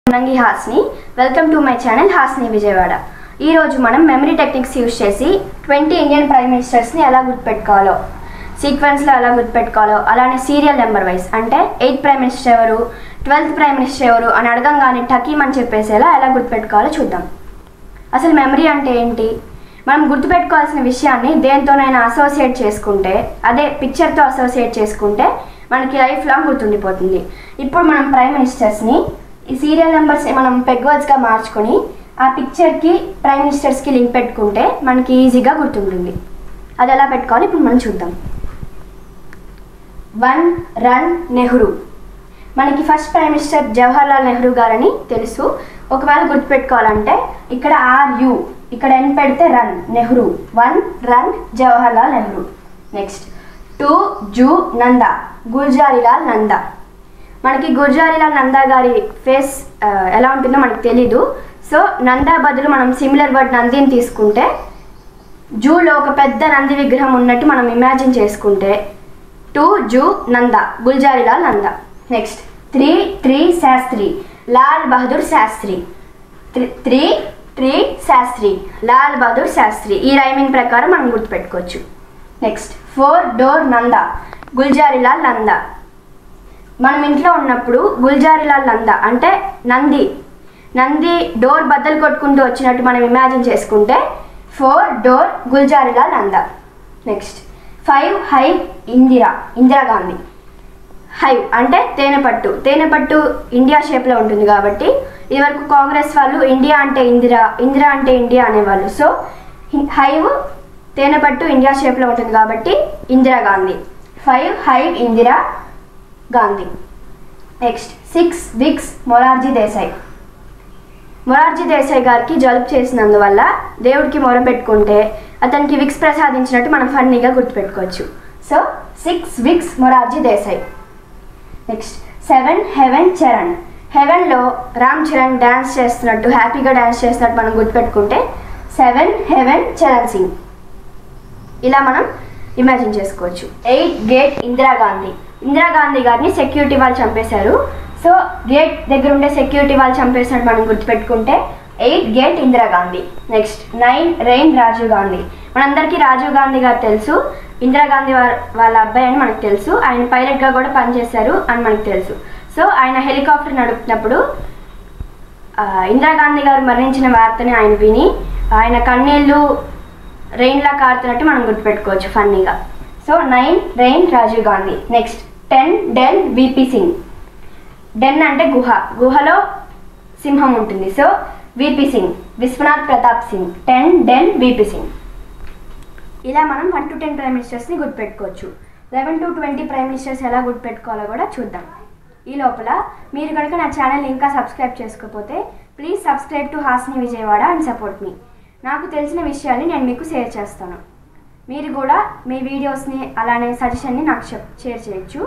Nangi Hasni welcome to my channel Hasni Vijayawada ఈ రోజు మనం మెమరీ టెక్నిక్స్ యూజ్ చేసి ట్వంటీ ఇండియన్ ప్రైమ్ మినిస్టర్స్ని ఎలా గుర్తుపెట్టుకోవాలో సీక్వెన్స్లో ఎలా గుర్తుపెట్టుకోవాలో అలానే సీరియల్ నెంబర్ వైజ్ అంటే ఎయిత్ ప్రైమ్ మినిస్టర్ ఎవరు ట్వెల్త్ ప్రైమ్ మినిస్టర్ ఎవరు అని అడగంగానే టకీమ్ అని చెప్పేసేలా ఎలా గుర్తుపెట్టుకోవాలో చూద్దాం అసలు మెమరీ అంటే ఏంటి మనం గుర్తుపెట్టుకోవాల్సిన విషయాన్ని దేంతోనైనా అసోసియేట్ చేసుకుంటే అదే పిక్చర్తో అసోసియేట్ చేసుకుంటే మనకి లైఫ్ లాంగ్ గుర్తుండిపోతుంది ఇప్పుడు మనం ప్రైమ్ మినిస్టర్స్ని ఈ సీరియల్ నెంబర్స్ని మనం పెగ్వర్డ్స్గా మార్చుకొని ఆ పిక్చర్కి ప్రైమ్ మినిస్టర్స్కి లింక్ పెట్టుకుంటే మనకి ఈజీగా గుర్తుంటుంది అది ఎలా పెట్టుకోవాలి ఇప్పుడు మనం చూద్దాం వన్ రన్ నెహ్రూ మనకి first prime minister Jawaharlal Nehru గారని తెలుసు ఒకవేళ గుర్తుపెట్టుకోవాలంటే ఇక్కడ ఆర్ యు ఇక్కడ ఎన్ పెడితే run Nehru one run Jawaharlal Nehru next two zoo Nanda Gulzarilal Nanda మనకి గుర్జారీలాల్ నందా గారి ఫేస్ ఆ, ఎలా ఉంటుందో మనకు తెలీదు సో నందా బదులు మనం సిమిలర్ వర్డ్ నందిని తీసుకుంటే జూలో ఒక పెద్ద నంది విగ్రహం ఉన్నట్టు మనం ఇమాజిన్ చేసుకుంటే two zoo Nanda Gulzarilal Nanda next three tree Shastri Lal Bahadur Shastri three- three tree Shastri Lal Bahadur Shastri ఈ రైమింగ్ ప్రకారం మనం గుర్తుపెట్టుకోవచ్చు next four door Nanda Gulzarilal Nanda మనం ఇంట్లో ఉన్నప్పుడు గుల్జారీలాల్ నంద అంటే నంది నంది డోర్ బద్దలు కొట్టుకుంటూ వచ్చినట్టు మనం ఇమాజిన్ చేసుకుంటే four door Gulzarilal Nanda next five hive Indira Indira Gandhi hive అంటే తేనెపట్టు తేనెపట్టు ఇండియా షేప్లో ఉంటుంది కాబట్టి ఇదివరకు కాంగ్రెస్ వాళ్ళు ఇండియా అంటే ఇందిరా ఇందిరా అంటే ఇండియా అనేవాళ్ళు సో హి- హైవ్ తేనెపట్టు ఇండియా షేప్లో ఉంటుంది కాబట్టి Indira Gandhi five hive Indira Gandhi next six Vicks Morarji Desai Morarji Desai గారికి జలుబు చేసినందువల్ల దేవుడికి మొరపెట్టుకుంటే అతనికి విక్స్ ప్రసాదించినట్టు మనం ఫన్నీగా గుర్తుపెట్టుకోవచ్చు so six Vicks Morarji Desai next seven heaven Charan హెవెన్లో రామ్ చరణ్ డ్యాన్స్ చేస్తున్నట్టు హ్యాపీగా డ్యాన్స్ చేస్తున్నట్టు మనం గుర్తుపెట్టుకుంటే సెవెన్ హెవెన్ చరణ్ సింగ్ ఇలా మనం ఇమాజిన్ చేసుకోవచ్చు ఎయిట్ గేట్ ఇందిరాగాంధీ ఇందిరాగాంధీ గారిని సెక్యూరిటీ వాళ్ళు చంపేశారు సో గేట్ దగ్గర ఉండే సెక్యూరిటీ వాళ్ళు చంపేసినట్టు మనం గుర్తుపెట్టుకుంటే eight gate Indira Gandhi next nine rain Rajiv Gandhi మనందరికీ రాజీవ్ గాంధీ గారు తెలుసు ఇందిరాగాంధీ వార్- వాళ్ళ అబ్బాయి అని మనకు తెలుసు ఆయన పైలట్గా కూడా పనిచేశారు అని మనకు తెలుసు సో ఆయన హెలికాప్టర్ నడుపుతున్నప్పుడు ఆ, ఇందిరాగాంధీ గారు మరణించిన వార్తని ఆయన విని ఆయన కన్నీళ్ళు రెయిన్లా కారుతున్నట్టు మనం గుర్తుపెట్టుకోవచ్చు ఫన్నీగా so nine rain Rajiv Gandhi next ten den VP Singh den అంటే గుహ గుహలో సింహం ఉంటుంది so VP Singh Vishwanath Pratap Singh ten den VP Singh ఇలా మనం వన్ టు టెన్ ప్రైమ్ మినిస్టర్స్ని గుర్తుపెట్టుకోవచ్చు eleven to twenty prime ministers ఎలా గుర్తుపెట్టుకోవాలో కూడా చూద్దాం ఈ లోపల మీరు కనుక నా ఛానల్ ఇంకా సబ్స్క్రైబ్ చేసుకోకపోతే please subscribe to Hasni Vijayawada and support మీ నాకు తెలిసిన విషయాన్ని నేను మీకు షేర్ చేస్తాను మీరు కూడా మీ వీడియోస్ని అలానే సజెషన్ని నాకు చెప్ షేర్ చేయొచ్చు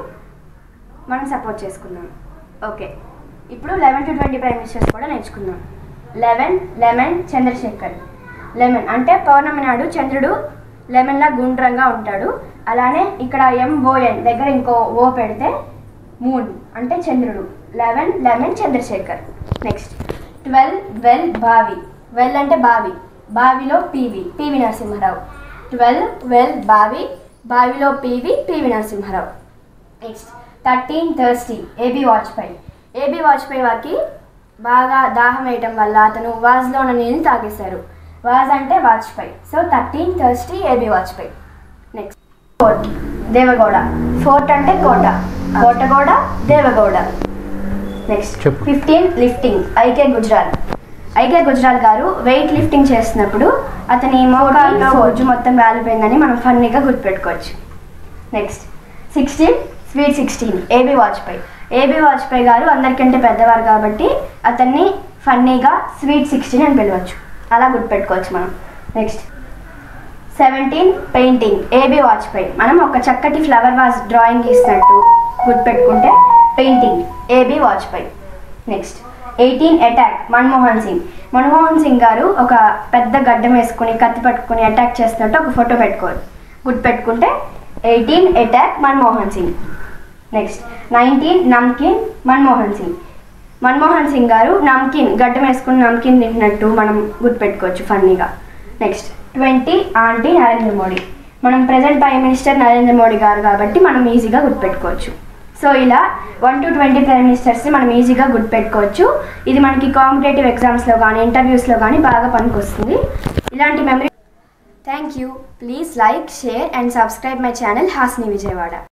మనం సపోర్ట్ చేసుకుందాం ఓకే ఇప్పుడు eleven to twenty prime ministers కూడా నేర్చుకుందాం లెవెన్ లెమన్ చంద్రశేఖర్ లెమన్ అంటే పౌర్ణమి నాడు చంద్రుడు లెమన్లా గుండ్రంగా ఉంటాడు అలానే ఇక్కడ ఎంఓఎన్ దగ్గర ఇంకో ఓ పెడితే మూన్ అంటే చంద్రుడు eleven lemon Chandrashekhar next twelve well బావి వెల్ అంటే బావి బావిలో PV PV Narasimha Rao twelve well బావి బావిలో PV PV Narasimha Rao next thirteen thirsty AB Vajpayee AB Vajpayee వారికి బాగా దాహం వేయటం వల్ల అతను వాజ్లో ఉన్న నీళ్ళు తాగేశారు వాజ్ అంటే Vajpayee so thirteen thirsty AB Vajpayee next fort Deve Gowda fort అంటే కోట కోటగౌడ దేవగౌడ నెక్స్ట్ చెప్పు. Fifteen lifting IK Gujral IK Gujral గారు వెయిట్ లిఫ్టింగ్ చేస్తున్నప్పుడు అతని మోకాల్లో బొజ్జు మొత్తం రాలిపోయిందని మనం ఫన్నీగా గుర్తుపెట్టుకోవచ్చు next sixteen sweet sixteen AB Vajpayee AB Vajpayee గారు అందరికంటే పెద్దవారు కాబట్టి అతన్ని ఫన్నీగా స్వీట్ సిక్స్టీన్ అని పిలవచ్చు అలా గుర్తుపెట్టుకోవచ్చు మనం next seventeen painting AB Vajpayee మనం ఒక చక్కటి ఫ్లవర్ వాజ్ డ్రాయింగ్ గీసినట్టు గుర్తుపెట్టుకుంటే painting AB Vajpayee next eighteen attack Manmohan Singh Manmohan Singh గారు ఒక పెద్ద గడ్డం వేసుకుని కత్తి పట్టుకుని అటాక్ చేస్తున్నట్టు ఒక ఫోటో పెట్టుకోవాలి గుర్తుపెట్టుకుంటే eighteen attack Manmohan Singh next nineteen namkeen Manmohan Singh Manmohan Singh గారు నమ్కిన్ గడ్డం వేసుకుని నమ్కిన్ తింటున్నట్టు మనం గుర్తుపెట్టుకోవచ్చు ఫన్నీగా next twenty aunty Narendra Modi మనం present prime minister Narendra Modi గారు కాబట్టి మనం ఈజీగా గుర్తుపెట్టుకోవచ్చు సో ఇలా వన్ టు ట్వంటీ ప్రైమ్ మినిస్టర్స్ని మనం ఈజీగా గుర్తుపెట్టుకోవచ్చు ఇది మనకి కాంపిటేటివ్ ఎగ్జామ్స్లో కానీ ఇంటర్వ్యూస్లో కానీ బాగా పనికొస్తుంది ఇలాంటి memory thank you please like share and subscribe my channel Hasni Vijayawada